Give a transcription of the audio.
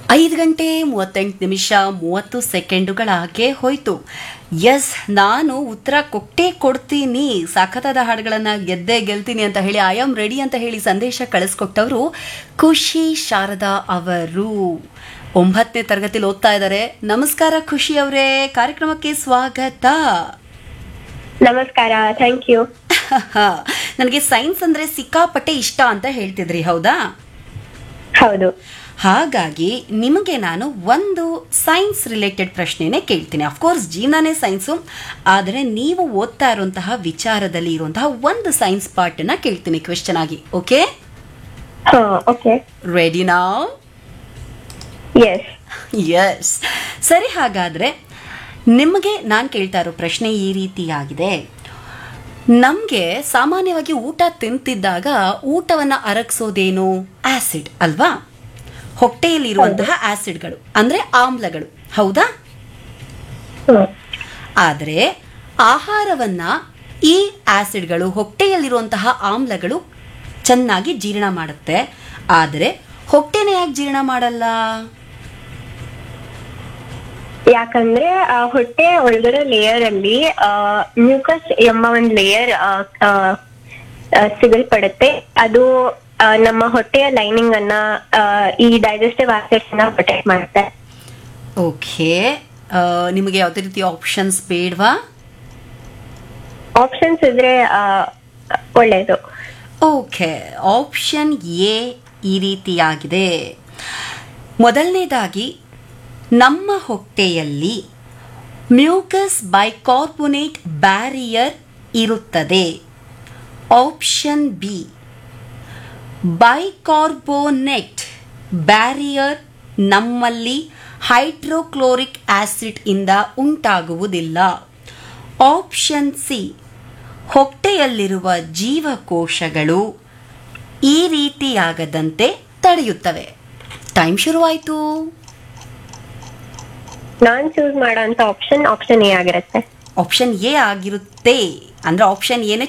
ಐದು ಗಂಟೆ ಮೂವತ್ತೆಂಟು ನಿಮಿಷ ಮೂವತ್ತು ಸೆಕೆಂಡುಗಳಾಗೆ ಹೋಯ್ತು ಎಸ್ ನಾನು ಉತ್ತರ ಕೊಟ್ಟೇ ಕೊಡ್ತೀನಿ ಸಖತ್ತಾದ ಹಾಡುಗಳನ್ನು ಗೆದ್ದೇ ಗೆಲ್ತೀನಿ ಅಂತ ಹೇಳಿ ಐ ಆಮ್ ರೆಡಿ ಅಂತ ಹೇಳಿ ಸಂದೇಶ ಕಳಿಸ್ಕೊಟ್ಟವರು ಖುಷಿ ಶಾರದಾ ಅವರು ಒಂಬತ್ತನೇ ತರಗತಿಲಿ ಓದ್ತಾ ಇದ್ದಾರೆ ನಮಸ್ಕಾರ ಖುಷಿ ಅವರೇ ಕಾರ್ಯಕ್ರಮಕ್ಕೆ ಸ್ವಾಗತ ನಮಸ್ಕಾರ ಥ್ಯಾಂಕ್ ಯು ನನಗೆ ಸೈನ್ಸ್ ಅಂದ್ರೆ ಸಿಕ್ಕಾಪಟ್ಟೆ ಇಷ್ಟ ಅಂತ ಹೇಳ್ತಿದ್ರಿ ಹೌದಾ ಹೌದು ಹಾಗಾಗಿ ನಿಮಗೆ ನಾನು ಒಂದು ಸೈನ್ಸ್ ರಿಲೇಟೆಡ್ ಪ್ರಶ್ನೆನೇ ಕೇಳ್ತೀನಿ ಅಫ್ಕೋರ್ಸ್ ಜೀವನನೇ ಸೈನ್ಸು ಆದರೆ ನೀವು ಓದ್ತಾ ಇರುವಂತಹ ವಿಚಾರದಲ್ಲಿ ಇರುವಂತಹ ಒಂದು ಸೈನ್ಸ್ ಪಾರ್ಟನ್ನ ಕೇಳ್ತೀನಿ ಕ್ವೆಶ್ಚನ್ ಆಗಿ ಓಕೆ ಹಾ ಓಕೆ ರೆಡಿ ನಾವ್ ಎಸ್ ಎಸ್ ಸರಿ ಹಾಗಾದ್ರೆ ನಿಮಗೆ ನಾನು ಕೇಳ್ತಾ ಇರೋ ಪ್ರಶ್ನೆ ಈ ರೀತಿಯಾಗಿದೆ ನಮಗೆ ಸಾಮಾನ್ಯವಾಗಿ ಊಟ ತಿಂತಿದ್ದಾಗ ಊಟವನ್ನು ಅರಗಿಸೋದೇನು ಆಸಿಡ್ ಅಲ್ವಾ ಹೊಟ್ಟೆಯಲ್ಲಿರುವಂತಹ ಆಸಿಡ್ಗಳು ಅಂದ್ರೆ ಆಮ್ಲಗಳು ಹೌದಾ ಆದರೆ ಆಹಾರವನ್ನ ಈ ಆಸಿಡ್ಗಳು ಹೊಟ್ಟೆಯಲ್ಲಿರುವಂತಹ ಆಮ್ಲಗಳು ಚೆನ್ನಾಗಿ ಜೀರ್ಣ ಮಾಡುತ್ತೆ ಆದರೆ ಹೊಟ್ಟೆನ ಯಾಕೆ ಜೀರ್ಣ ಮಾಡಲ್ಲ ಯಾಕಂದ್ರೆ ಆ, ಹೊಟ್ಟೆ ಒಳಗಡೆ ಲೇಯರ್ ಅಲ್ಲಿ ಮ್ಯೂಕಸ್ ಎಂಬ ಒಂದು ಲೇಯರ್ ಸಿಗಲ್ಪಡುತ್ತೆ ಅದು ಆ, ನಮ್ಮ ಹೊಟ್ಟೆಯ ಲೈನಿಂಗ್ ಅನ್ನ ಆ, ಈ ಡೈಜೆಸ್ಟಿವ್ ಆಸಿಡ್ಸ್ ನ ಪ್ರೊಟೆಕ್ಟ್ ಮಾಡುತ್ತೆ ಓಕೆ ನಿಮಗೆ ಯಾವುದೇ ರೀತಿ ಆಪ್ಷನ್ಸ್ ಬೇಡವಾ ಆಪ್ಷನ್ಸ್ ಇದ್ರೆ ಆ, ಒಳ್ಳೇದು ಓಕೆ ಆಪ್ಷನ್ ಎ ಈ ರೀತಿಯಾಗಿದೆ ಮೊದಲನೇದಾಗಿ ನಮ್ಮ ಹೊಟ್ಟೆಯಲ್ಲಿ ಮ್ಯೂಕಸ್ ಬೈಕಾರ್ಬೊನೇಟ್ ಬ್ಯಾರಿಯರ್ ಇರುತ್ತದೆ ಆಪ್ಷನ್ ಬಿ ಬೈಕಾರ್ಬೋನೆಟ್ ಬ್ಯಾರಿಯರ್ ನಮ್ಮಲ್ಲಿ ಹೈಡ್ರೋಕ್ಲೋರಿಕ್ ಆಸಿಡ್ ಇಂದ ಉಂಟಾಗುವುದಿಲ್ಲ ಆಪ್ಷನ್ ಸಿ ಹೊಟ್ಟೆಯಲ್ಲಿರುವ ಜೀವಕೋಶಗಳು ಈ ರೀತಿಯಾಗದಂತೆ ತಡೆಯುತ್ತವೆ ಟೈಮ್ ಶುರುವಾಯಿತು ನಾನ್ ಚೂಸ್ ಮಾಡೋಂತ ಆಪ್ಷನ್ ಆಪ್ಷನ್ ಎ ಆಗಿರುತ್ತೆ ಆಪ್ಷನ್ ಎ ಆಗಿರುತ್ತೆ ಅಂದ್ರೆ ಆಪ್ಷನ್ ಎನೇ